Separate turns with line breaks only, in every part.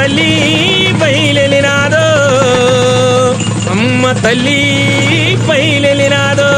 తల్లి బయలెలినాదో అమ్మ తల్లి బయలెలినాదో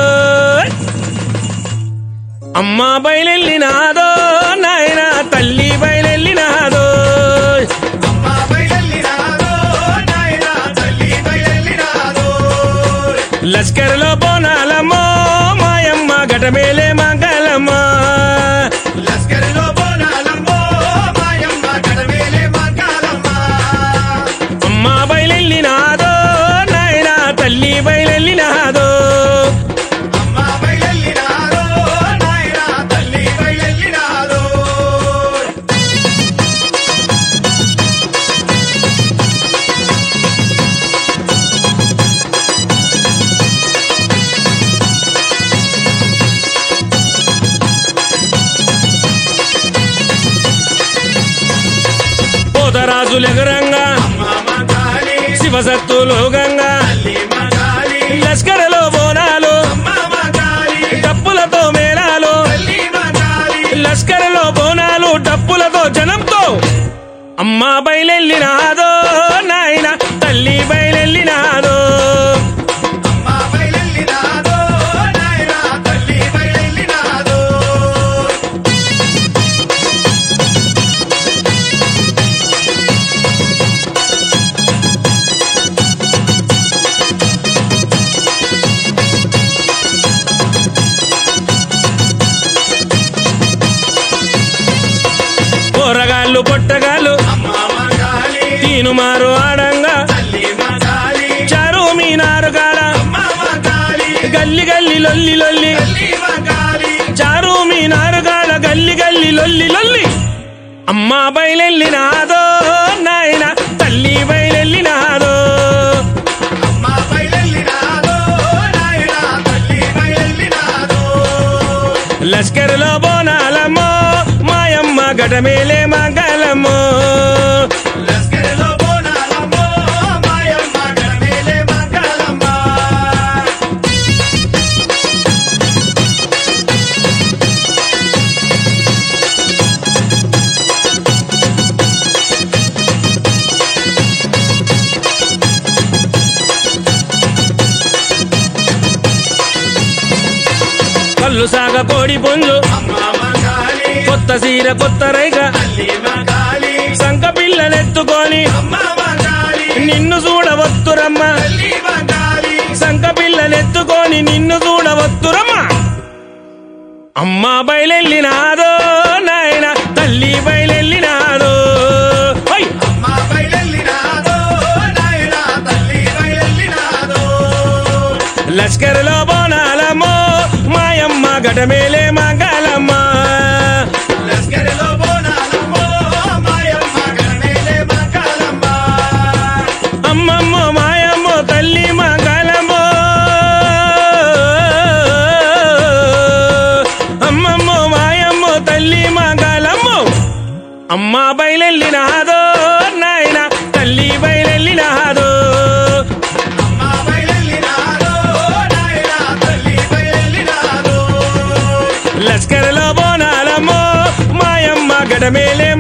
అమ్మ బయలెల్లినాదో నాయన తల్లి బయలెల్లినాదో
అమ్మ బయలెల్లినాదో నాయనా తల్లి బయలెల్లినాదో
లస్కర్లో బోనాలమ్మో మాయమ్మ గటమేలే మంగళమ్మా
లస్కరిలో బోనాలమ్మో మాయమ్మ గడవేలే మంగళమ్మ
అమ్మ బయలెల్లినాదో నాయన తల్లి బయలెల్లినాదో
అమ్మ బయలెల్లినాదో నాయనా తల్లి బయలెల్లినాదో
పోతరాజులెగరంగా
అమ్మ మగాలి
శివసత్తులు గంగా
తల్లి మగాలి
లస్కరలో బోనాలు
అమ్మ మగాలి
డప్పులతో మేళాలు
తల్లి మగాలి
లస్కరలో బోనాలు డప్పులతో జనంతో అమ్మ బయలెల్లినాదో నాయన తల్లి బయలెల్లినాదో
అమ్మ బయలెల్లినాదో నాయనా తల్లి బయలెల్లినాదో
కూరగాళ్ళు పొట్టగాళ్ళు
అమ్మ మగాలి
తీనుమారు ఆడంగా
తల్లి మగాలి
చారు మీనారు కాడ
అమ్మ మగాలి
గల్లి గల్లి లొల్లి లొల్లి
తల్లి మగాలి
చారు మీనారు కాడ గల్లి గల్లి లొల్లి లొల్లి అమ్మ బయలెల్లినాదో నాయన తల్లి బయలెల్లినాదో
అమ్మ బయలెల్లినాదో నాయనా తల్లి బయలెల్లినాదో
లస్కర్లో బోనాలమ్మో మాయమ్మ గటమేలే మంగళమ్మో
లస్కరిలో బోనాలమ్మో మాయమ్మ గడమేలే మంగళమ్మ
కళ్ళు సాగ కోడి పుంజు
అమ్మ మగాలి
కొత్త సీర కొత్త రైగ
తల్లి మగాలి
సంక పిల్లనెత్తుకొని
అమ్మ మగాలి
నిన్ను చూడవత్తురమ్మ
తల్లి మగాలి
సంక పిల్లనెత్తుకొని నిన్ను చూడవత్తురమ్మ అమ్మ బయలెల్లినాదో నాయన తల్లి బయలెల్లినాదో ఓయ్!
అమ్మ బయలెల్లినాదో నాయనా తల్లి బయలెల్లినాదో
లష్కర్లో బోనాలమ్మో మాయమ్మ గటమేలే మంగళమ్మ
లస్కరిలో బోనాలమ్మో మాయమ్మ గడమేలే మంగళమ్మ
అమ్మమ్మో మాయమ్మో తల్లి మంగళమ్మో అమ్మమ్మో మాయమ్మో తల్లి మంగళమ్మో అమ్మ బయలెల్లినాదో నాయన తల్లి బయలెల్లినాదో
అమ్మ బయలెల్లినాదో నాయనా తల్లి బయలెల్లినాదో
లష్కర్లో బోనాలమ్మో మాయమ్మ గడమేలే